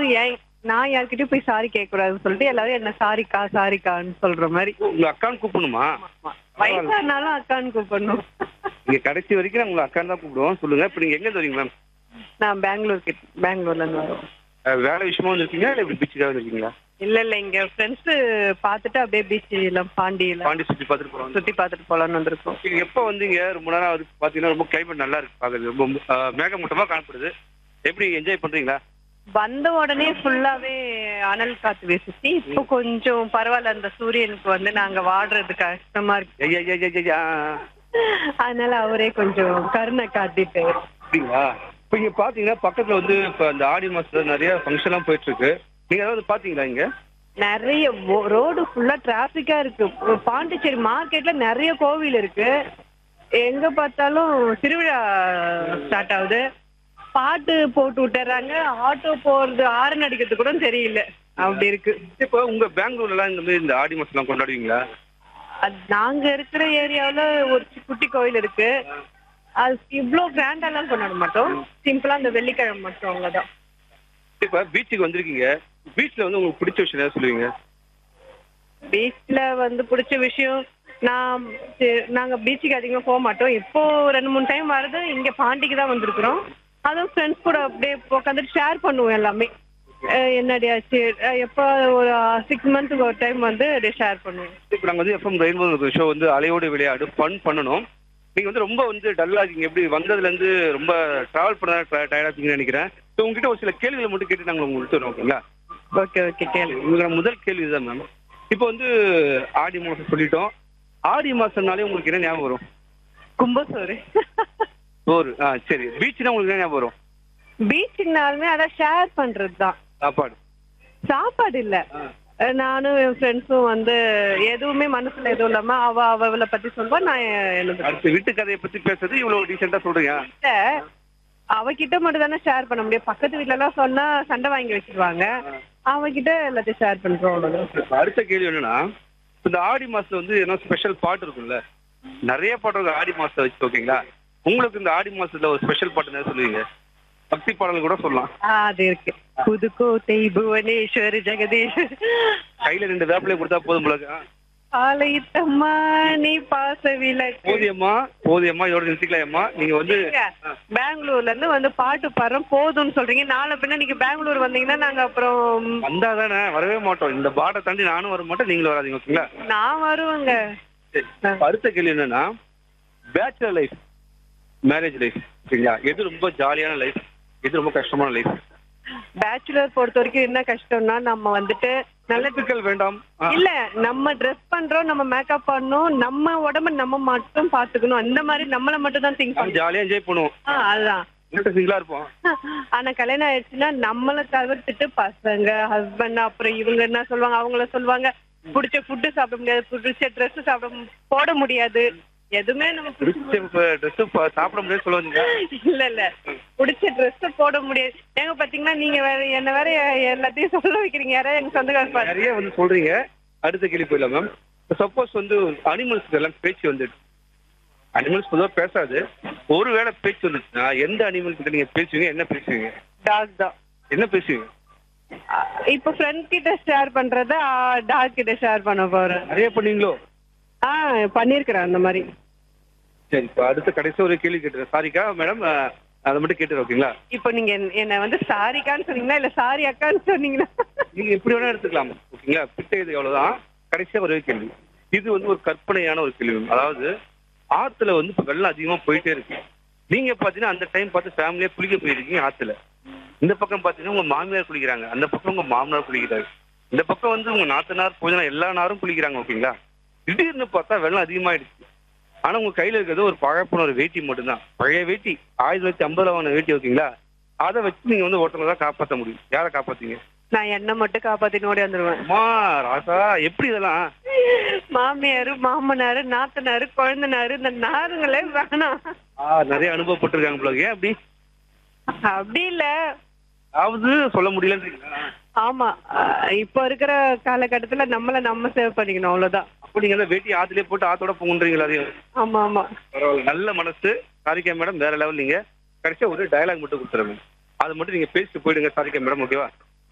எல்லாரும் ஏன் நான் யார்கிட்டயும் போய் சாரி கேட்க கூடாதுன்னு சொல்லிட்டு எல்லாரும் என்ன சாரிக்கா சாரிக்கான்னு சொல்ற மாதிரி உங்க அக்கான்னு கூப்பிடணுமா வயசானாலும் அக்கான்னு கூப்பிடணும் நீங்க கடைசி வரைக்கும் நான் உங்களை அக்கான்னு தான் கூப்பிடுவோம் சொல்லுங்க இப்போ நீங்க எங்க இருந்து வரீங்க மேம் நான் பெங்களூர் கிட்ட பெங்களூர்ல இருந்து வரோம் வேலை விஷயமா வந்திருக்கீங்களா இல்லை இப்படி பீச்சுக்காக வந்திருக்கீங்களா இல்ல இல்ல இங்க ஃப்ரெண்ட்ஸ் பார்த்துட்டு அப்படியே பீச் எல்லாம் பாண்டியில பாண்டி சுற்றி பார்த்துட்டு போறோம் சுத்தி பார்த்துட்டு போலாம்னு வந்திருக்கோம் நீங்க எப்போ வந்தீங்க ரொம்ப நேரம் அது பாத்தீங்கன்னா ரொம்ப கிளைமேட் நல்லா இருக்கு பாக்குறது ரொம்ப ஆஹ், மேகமூட்டமா காணப்படுது எப்படி என்ஜாய் பண்றீங்களா வந்த உடனே ஃபுல்லாவே அனல் காத்து வீசுச்சு இப்போ கொஞ்சம் பரவாயில்ல அந்த சூரியனுக்கு வந்து நாங்க வாடுறது கஷ்டமா இருக்கு ஐயா ஐயா ஐயா, ஐயா ஆ. அதனால அவரே கொஞ்சம் கருணை காட்டிட்டு அப்படிங்களா இப்போ இங்க பாத்தீங்கன்னா பக்கத்துல வந்து இப்போ அந்த ஆடி மாசத்துல நிறைய ஃபங்க்ஷன்லாம் போயிட்டு இருக்கு நீங்க ஏதாவது பாத்தீங்களா இங்க நிறைய ரோடு ஃபுல்லா டிராபிக்கா இருக்கு பாண்டிச்சேரி மார்க்கெட்ல நிறைய கோவில் இருக்கு எங்க பார்த்தாலும் திருவிழா ஸ்டார்ட் ஆகுது பாட்டு போட்டு விட்டுறாங்க ஆட்டோ போறது ஆரன் அடிக்கிறது கூட தெரியல அப்படி இருக்கு இப்போ உங்க பெங்களூர்ல இந்த மாதிரி இந்த ஆடி மாசம்லாம் கொண்டாடுவீங்களா அது நாங்க இருக்கிற ஏரியாவுல ஒரு சி- குட்டி கோயில் இருக்கு அது இவ்ளோ கிராண்டாலாம் கொண்டாட மாட்டோம் சிம்பிளா அந்த வெள்ளிக்கிழமை மட்டும் அவ்வளவுதான் இப்போ பீச்சுக்கு வந்திருக்கீங்க பீச்ல வந்து உங்களுக்கு பிடிச்ச விஷயம் ஏதாவது சொல்லுவீங்க பீச்ல வந்து பிடிச்ச விஷயம் நான் சி- நாங்க பீச்சுக்கு அதிகமா போக மாட்டோம் இப்போ ரெண்டு மூணு டைம் வருது இங்க பாண்டிக்கு தான் வந்திருக்கிறோம் அதுவும் ஃப்ரெண்ட்ஸ் கூட அப்படியே உட்காந்துட்டு ஷேர் பண்ணுவோம் எல்லாமே அஹ் என்னடியாச்சு அஹ் எப்போ ஒரு சிக்ஸ் மந்த்துக்கு ஒரு டைம் வந்து அப்படியே ஷேர் பண்ணுவோம் இப்போ நாங்கள் வந்து எஃப்எம் ரெயின்போ ஷோ வந்து அலையோடு விளையாடு ஃபன் பண்ணணும் நீங்க வந்து ரொம்ப வந்து டல்லா இருக்கீங்க எப்படி வந்ததுல இருந்து ரொம்ப டிராவல் பண்ண டயர்டா இருக்கீங்கன்னு நினைக்கிறேன் ஸோ உங்ககிட்ட ஒரு சில கேள்விகளை மட்டும் கேட்டு நாங்கள் உங்களுக்கு வரோம் ஓகேங்களா ஓகே ஓகே கேளு உங்களுக்கு முதல் கேள்வி தான் மேம் இப்போ வந்து ஆடி மாசம் சொல்லிட்டோம் ஆடி மாசம்னாலே உங்களுக்கு என்ன ஞாபகம் வரும் கும்பசோறு சோறு ஆ சரி பீச்னா உங்களுக்கு என்ன ஞாபகம் வரும் பீச்சுனாலுமே அதான் ஷேர் பண்றது தான் சாப்பாடு சாப்பாடு இல்ல அஹ் நானும் என் ஃப்ரெண்ட்ஸும் வந்து எதுவுமே மனசுல எதுவும் இல்லாம அவ அவளை பத்தி சொல்வா நான் எழுதுறேன் அடுத்து வீட்டு கதையை பத்தி பேசுறது இவ்வளவு டீசெண்டா சொல்றீங்க அவகிட்ட மட்டும் தானே ஷேர் பண்ண முடியும் பக்கத்து வீட்ல எல்லாம் சொன்னா சண்டை வாங்கி வச்சிருவாங்க அவகிட்ட எல்லாத்தையும் ஷேர் பண்றோம் அவ்வளவுதான் இப்ப அடுத்த கேள்வி என்னன்னா இந்த ஆடி மாசத்துல வந்து என்ன ஸ்பெஷல் பாட்டு இருக்கும்ல நிறைய பாட்டு இருக்கு ஆடி மாசத்தை வச்சு ஓகேங்களா உங்களுக்கு இந்த ஆடி மாசத்துல ஒரு ஸ்பெஷல் பாட்டு என்ன சொல்லுவீங்க பக்தி பாடல் கூட சொல்லலாம் ஆ, அது இருக்கு புதுக்கோட்டை புவனேஸ்வர் ஜெகதீஷ் கையில ரெண்டு வேப்பிலையை கொடுத்தா போதும் போல இருக்கு. ஆ. ஆலயத்தம்மா நீ பாச விளக்கு போதியம்மா போதியம்மா இதோட நிறுத்திக்கலாம்மா நீங்க வந்து பெங்களூர்ல இருந்து வந்து பாட்டு பாடுறோம் போதும்னு சொல்றீங்க நாளை பின்ன நீங்க பெங்களூர் வந்தீங்கன்னா நாங்க அப்புறம் வந்தா தானே வரவே மாட்டோம் இந்த பாட்டை தாண்டி நானும் வர மாட்டேன் நீங்களும் வராதீங்க ஓகேங்களா நான் வருவேங்க சரி. இப்ப அடுத்த கேள்வி என்னன்னா பேச்சுலர் லைஃப் மேரேஜ் லைஃப் சரிங்களா எது ரொம்ப ஜாலியான லைஃப் எது ரொம்ப கஷ்டமான லைஃப் பேச்சுலர் பொறுத்த வரைக்கும் என்ன கஷ்டம்னா நம்ம வந்துட்டு நல்ல நல்ல வேண்டாம் ஆ. இல்ல நம்ம ட்ரெஸ் பண்றோம் நம்ம மேக்கப் பண்ணணும் நம்ம உடம்ப நம்ம மட்டும் பாத்துக்கணும் அந்த மாதிரி நம்மள மட்டும் தான் திங்க் நம்ம பண்ணணும் ஜாலியா என்ஜாய் பண்ணுவோம் ஆ, அதுதான் சிங்கிளா இருப்போம் ஆனா கல்யாணம் ஆயிடுச்சுன்னா நம்மள தவிர்த்துட்டு பசங்க ஹஸ்பண்ட் அப்புறம் இவங்க என்ன சொல்லுவாங்க அவங்கள சொல்லுவாங்க பிடிச்ச ஃபுட்டு சாப்பிட முடியாது பிடிச்ச Dress சாப்பிட மு- போட முடியாது எதுவுமே நம்ம பிடிச்ச ட்ரெஸ் சாப்பிட முடியாது சொல்ல வந்தீங்க இல்ல இல்ல பிடிச்ச Dress போட முடியாது ஏங்க பாத்தீங்கன்னா நீங்க வேற என்ன வேற எல்லாத்தையும் சொல்ல வைக்கிறீங்க யாராவது எங்க சொந்தக்கார பாரு நிறைய வந்து சொல்றீங்க அடுத்த கேள்வி போயிடலாம் மேம் சப்போஸ் வந்து அனிமல்ஸ்க்கு எல்லாம் பேச்சு வந்துடுச்சு அனிமல்ஸ் பொதுவாக பேசாது ஒருவேளை பேச்சு வந்துச்சுன்னா எந்த அனிமல் கிட்ட நீங்க பேசுவீங்க என்ன பேசுவீங்க டாக் தான் என்ன பேசுவீங்க அஹ் இப்ப ஃப்ரெண்ட் கிட்ட ஷேர் பண்றத டாக் கிட்ட ஷேர் பண்ண போறேன் நிறைய பண்ணீங்களோ ஆ பண்ணிருக்கிறேன் அந்த மாதிரி சரி இப்போ அடுத்த கடைசி ஒரு கேள்வி கேட்டுறேன் சாரிக்கா மேடம் அதை மட்டும் கேட்டுறேன் ஓகேங்களா இப்போ நீங்க என்ன- என்ன வந்து சாரிக்கான்னு சொன்னீங்களா இல்ல சாரி அக்கான்னு சொன்னீங்களா நீங்க எப்படி வேணா எடுத்துக்கலாம் ஓகேங்களா பிட்ட இது எவ்வளவுதான் கடைசியா ஒரே கேள்வி இது வந்து ஒரு கற்பனையான ஒரு கேள்வி அதாவது ஆத்துல வந்து இப்ப வெள்ளம் அதிகமா போயிட்டே இருக்கு நீங்க பாத்தீங்கன்னா அந்த டைம் பார்த்து ஃபேமிலியா குளிக்க போயிருக்கீங்க ஆத்துல இந்த பக்கம் பாத்தீங்கன்னா உங்க மாமியார் குளிக்கிறாங்க அந்த பக்கம் உங்க மாமனார் குளிக்கிறாரு இந்த பக்கம் வந்து உங்க நாத்தனார் போதுனா எல்லா நாரும் குளிக்கிறாங்க ஓகேங்களா திடீர்னு பார்த்தா வெள்ளம் அதிகமாயிடுச்சு ஆனா உங்க கையில இருக்கிறது ஒரு பழப்பன ஒரு வேட்டி மட்டும்தான் பழைய வேட்டி ஆயிரத்தி தொள்ளாயிரத்தி ஐம்பதுல வாங்கின வேட்டி ஓகேங்களா அதை வச்சு நீங்க வந்து ஒருத்தவங்க தான் காப்பாற்ற முடியும் யாரை காப்பாத்தீங்க நான் என்ன மட்டும் காப்பாத்தின்னு ஓடி வந்துருவேன் அம்மா ராசா எப்படி இதெல்லாம் மாமியாரு மாமனாரு நாத்தனாரு குழந்தனாரு இந்த நாருங்களே வேணாம் ஆ, நிறைய அனுபவப்பட்டிருக்காங்க போல இருக்கு. ஏன் அப்படி அப்படி இல்ல அதாவது சொல்ல முடியலன்றீங்களா ஆமா அஹ் இப்ப இருக்கிற காலகட்டத்துல நம்மள நம்ம சேவ் பண்ணிக்கணும் அவ்வளவுதான் அப்ப நீங்க அந்த வேட்டி ஆத்துலயே போட்டு ஆத்தோட போகுன்றீங்களா அதையும் ஆமா ஆமா பரவாயில்ல நல்ல மனசு சாரிக்கா மேடம் வேற லெவல் நீங்க கடைசியா ஒரு டயலாக் மட்டும் கொடுத்துருங்க அதை மட்டும் நீங்க பேசிட்டு போயிடுங்க சாரிக்கா மேடம் ஓகேவா